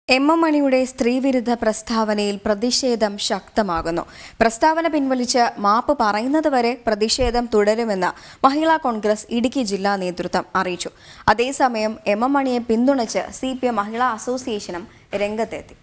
M M മണിയുടെ സ്ത്രീവിരുദ്ധ പ്രസ്താവനയിൽ പ്രതിഷേധം ശക്തമാകുന്നു പ്രസ്താവന പിൻവലിച്ച് മാപ്പ് പറയുന്നതുവരെ പ്രതിഷേധം തുടരുമെന്ന് മഹിളാ കോൺഗ്രസ് ഇടുക്കി ജില്ലാ നേതൃത്വം അറിയിച്ചു അതേസമയം എം എം മണിയെ പിന്തുണച്ച് സി പി എം മഹിളാ അസോസിയേഷനും രംഗത്തെത്തി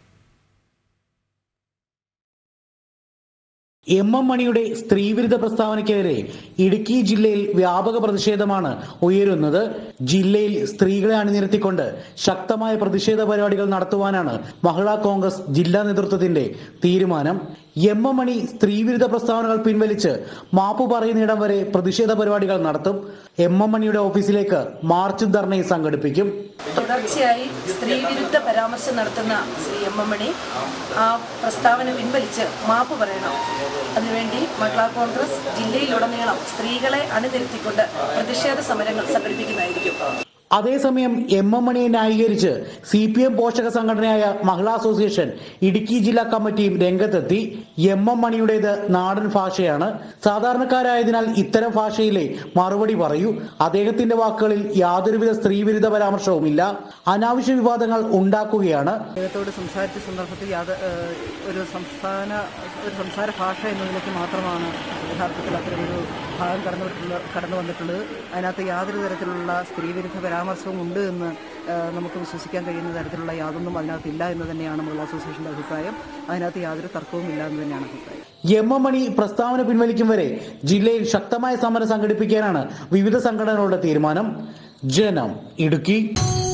എം എം മണിയുടെ സ്ത്രീവിരുദ്ധ പ്രസ്താവനയ്ക്കെതിരെ ഇടുക്കി ജില്ലയിൽ വ്യാപക പ്രതിഷേധമാണ് ഉയരുന്നത് ജില്ലയിൽ സ്ത്രീകളെ അണിനിരത്തിക്കൊണ്ട് ശക്തമായ പ്രതിഷേധ പരിപാടികൾ നടത്തുവാനാണ് മഹിളാ കോൺഗ്രസ് ജില്ലാ നേതൃത്വത്തിന്റെ തീരുമാനം എം എം മണി സ്ത്രീവിരുദ്ധ പ്രസ്താവനകൾ പിൻവലിച്ച് മാപ്പ് പറയുന്നിടം വരെ പ്രതിഷേധ പരിപാടികൾ നടത്തും എം എം മണിയുടെ ഓഫീസിലേക്ക് മാർച്ച് ധർണയും സംഘടിപ്പിക്കും തുടർച്ചയായി സ്ത്രീവിരുദ്ധ പരാമർശം നടത്തുന്ന ശ്രീ എം എം മണി ആ പ്രസ്താവന പിൻവലിച്ച് മാപ്പ് പറയണം അതിനുവേണ്ടി മഹിളാ കോൺഗ്രസ് ജില്ലയിലുടനീളം സ്ത്രീകളെ അണിനിരത്തിക്കൊണ്ട് പ്രതിഷേധ സമരങ്ങൾ സംഘടിപ്പിക്കുന്നതായിരിക്കും അതേസമയം എം എം മണിയെ ന്യായീകരിച്ച് സി പി എം പോഷക സംഘടനയായ മഹിളാ അസോസിയേഷൻ ഇടുക്കി ജില്ലാ കമ്മിറ്റിയും രംഗത്തെത്തി എം എം മണിയുടേത് നാടൻ ഭാഷയാണ് സാധാരണക്കാരായതിനാൽ ഇത്തരം ഭാഷയിലെ മറുപടി പറയൂ അദ്ദേഹത്തിന്റെ വാക്കുകളിൽ യാതൊരുവിധ സ്ത്രീവിരുദ്ധ പരാമർശവുമില്ല അനാവശ്യ വിവാദങ്ങൾ ഉണ്ടാക്കുകയാണ് അദ്ദേഹത്തോട് സംസാരിച്ച സന്ദർഭത്തിൽ യാത ഏഹ് ഒരു സംസ്ഥാന ഒരു സംസാര ഭാഷ എന്ന നിലയ്ക്ക് മാത്രമാണ് യഥാർത്ഥത്തിൽ അത്തരമൊരു ഭാഗം കടന്നു വന്നിട്ടുള്ള- കടന്നു വന്നിട്ടുള്ളത് അതിനകത്ത് യാതൊരു തരത്തിലുള്ള സ്ത്രീവിരുദ്ധ പരാമർശവും ഉണ്ട് എന്ന് ഏഹ് നമുക്ക് വിശ്വസിക്കാൻ കഴിയുന്ന തരത്തിലുള്ള യാതൊന്നും അതിനകത്ത് ഇല്ല എന്ന് തന്നെയാണ് മഹിളാ അസോസിയേഷൻ്റെ അഭിപ്രായം അതിനകത്ത് യാതൊരു തർക്കവും ഇല്ല എന്ന് തന്നെയാണ് അഭിപ്രായം എം എം മണി പ്രസ്താവന പിൻവലിക്കും വരെ ജില്ലയിൽ ശക്തമായ സമരം സംഘടിപ്പിക്കാനാണ് വിവിധ സംഘടനകളുടെ തീരുമാനം ജനം ഇടുക്കി